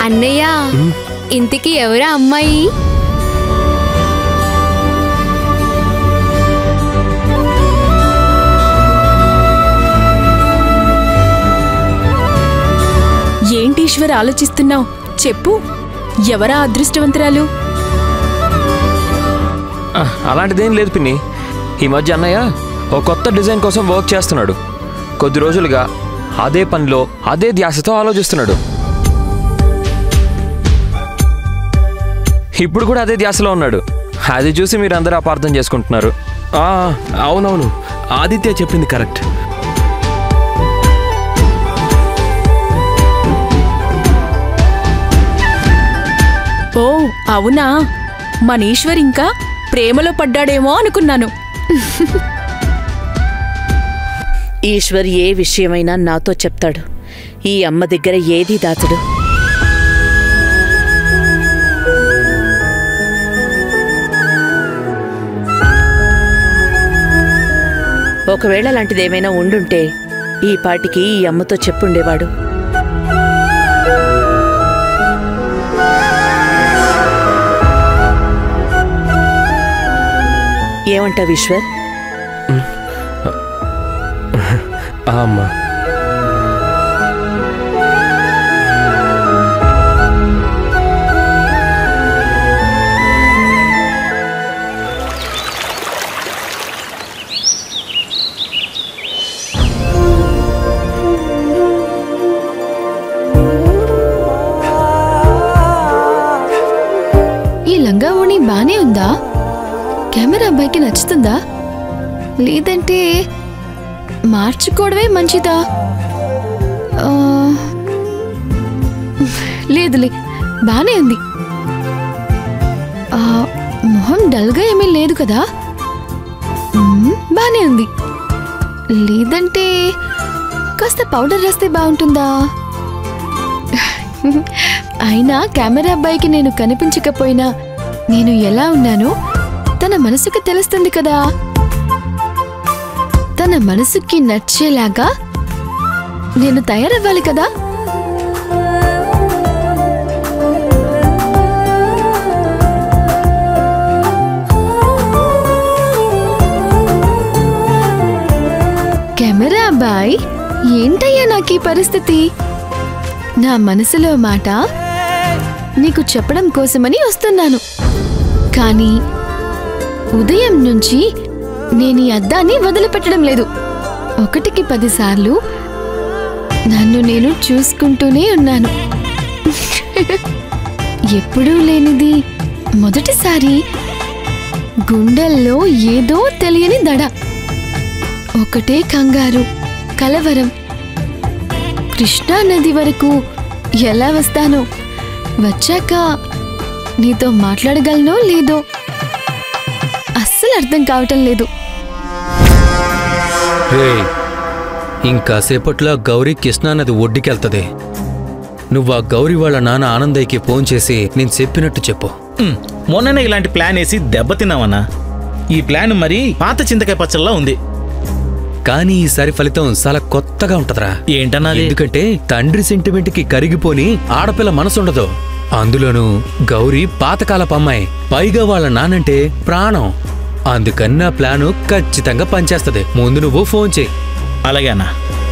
అన్నయ్య ఇంటికి ఎవరా అమ్మాయి ఏంటి ఈశ్వర్ ఆలోచిస్తున్నావు చెప్పు ఎవరా అదృష్టవంతురాలు ఆ, అలాంటిదేం లేదు పిన్ని ఈ మధ్య అన్నయ్య ఓ కొత్త డిజైన్ కోసం వర్క్ చేస్తున్నాడు కొద్ది రోజులుగా అదే పనిలో అదే ధ్యాసతో ఆలోచిస్తున్నాడు ఇప్పుడు కూడా అదే ధ్యాసలో ఉన్నాడు అది చూసి మీరు అందరూ అపార్థం చేసుకుంటున్నారు ఆ, అవునవును ఆదిత్య చెప్పింది కరెక్ట్ ఓ అవునా మన ఈశ్వర్ ఇంకా ప్రేమలో పడ్డాడేమో అనుకున్నాను ఈశ్వర్ ఏ విషయమైనా నాతో చెప్తాడు ఈ అమ్మ దగ్గర ఏది దాచడు ఒకవేళ అలాంటిదేమైనా ఉండుంటే ఈ పాటికి ఈ అమ్మతో చెప్పుండేవాడు ఏమంటావు ఈశ్వర్ ఆ, అమ్మా ఈ లంగా ఓణి బానే ఉందా కెమెరా అబ్బాయికి నచ్చుతుందా లేదంటే మార్చుకోవడమే మంచిదా ఆ, లేదులే బానే ఉంది ఆ, మొహం డల్గా ఏమీ లేదు కదా మ్మ్, బానే ఉంది లేదంటే కాస్త పౌడర్ రాస్తే బాగుంటుందా అయినా కెమెరా అబ్బాయికి నేను కనిపించకపోయినా నేను ఎలా ఉన్నానో తన మనసుకు తెలుస్తుంది కదా తన మనసుకి నచ్చేలాగా నేను తయారవ్వాలి కదా కెమెరా అబ్బాయి ఏంటయ్యా నాకు ఈ పరిస్థితి నా మనసులో మాట నీకు చెప్పడం కోసమని వస్తున్నాను కానీ ఉదయం నుంచి నేను ఈ అద్దాన్ని వదిలిపెట్టడం లేదు ఒకటికి పదిసార్లు నన్ను నేను చూసుకుంటూనే ఉన్నాను ఎప్పుడూ లేనిది మొదటిసారి గుండెల్లో ఏదో తెలియని దడ ఒకటే కంగారు కలవరం కృష్ణా నది వరకు ఎలా వస్తానో వచ్చాక నీతో మాట్లాడగలనో లేదో అస్సలు అర్థం కావటం లేదు రే ఇంకా సేపట్లో గౌరీ కృష్ణానది ఒడ్డుకెళ్తది నువ్వు ఆ గౌరీ వాళ్ళ నాన్న ఆనందయ్యకి ఫోన్ చేసి నేను చెప్పినట్టు చెప్పు ఉమ్, మొన్ననే ఇలాంటి ప్లాన్ వేసి దెబ్బతిన్నామన్నా ఈ ప్లాన్ మరి పాత చింతకాయ పచ్చల్లా ఉంది కానీ ఈసారి ఫలితం చాలా కొత్తగా ఉంటదిరా ఏంటన్నా అది? ఎందుకంటే తండ్రి సెంటిమెంట్ కి కరిగిపోని ఆడపిల్ల మనసుండదు అందులోనూ గౌరీ పాతకాలపు అమ్మాయి పైగా వాళ్ళ నానంటే ప్రాణం అందుకన్నా ప్లాను ఖచ్చితంగా పనిచేస్తది ముందు నువ్వు ఫోన్ చేయి అలాగే అన్నా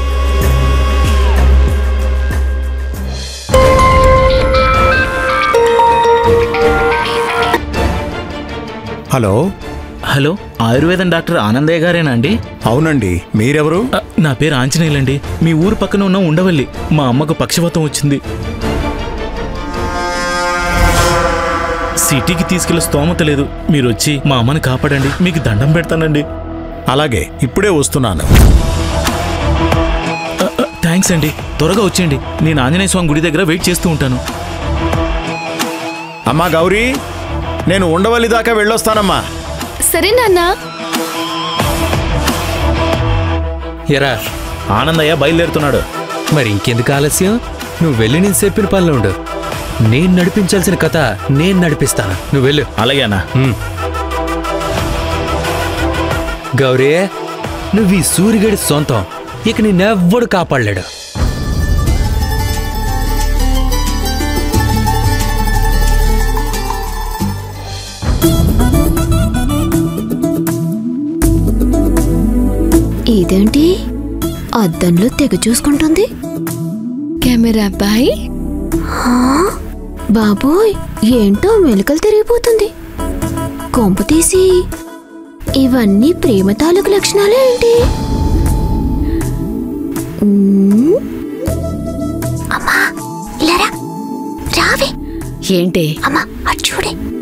హలో హలో ఆయుర్వేదం డాక్టర్ ఆనందయ్య గారేనా అండి అవునండి మీరెవరు అ, నా పేరు ఆంజనేయులండి మీ ఊరు పక్కన ఉన్న ఉండవల్లి మా అమ్మకు పక్షవాతం వచ్చింది సిటీకి తీసుకెళ్లే స్తోమత లేదు మీరు వచ్చి మా అమ్మని కాపాడండి మీకు దండం పెడతానండి అలాగే ఇప్పుడే వస్తున్నాను థ్యాంక్స్ అండి త్వరగా వచ్చేయండి నేను ఆంజనేయ స్వామి గుడి దగ్గర వెయిట్ చేస్తూ ఉంటాను అమ్మా గౌరీ నేను ఉండవల్లి దాకా వెళ్ళొస్తానమ్మా సరే నాన్నా ఎరా ఆనందయ్య బయలుదేరుతున్నాడు మరి ఇంకెందుకు ఆలస్యం నువ్వు వెళ్ళి నేను చెప్పిన పనిలో ఉండు నేను నడిపించాల్సిన కథ నేను నడిపిస్తాను నువ్వు వెళ్ళు అలాగే అన్నా హ్మ్. గౌరీ నువ్వు ఈ సూరిగడి సొంతం ఇక నిన్నెవ్వడు కాపాడలేడు ఇదేంటి అద్దంలో తెగ చూసుకుంటుంది కెమెరా అబ్బాయి బాబోయ్ ఏంటో మెలకలు తిరిగిపోతుంది కొంప తీసి ఇవన్నీ ప్రేమ తాలూకు లక్షణాలే ఏంటి ఉమ్. అమ్మా ఇలా రా. రావే ఏంటి అమ్మా అటు చూడే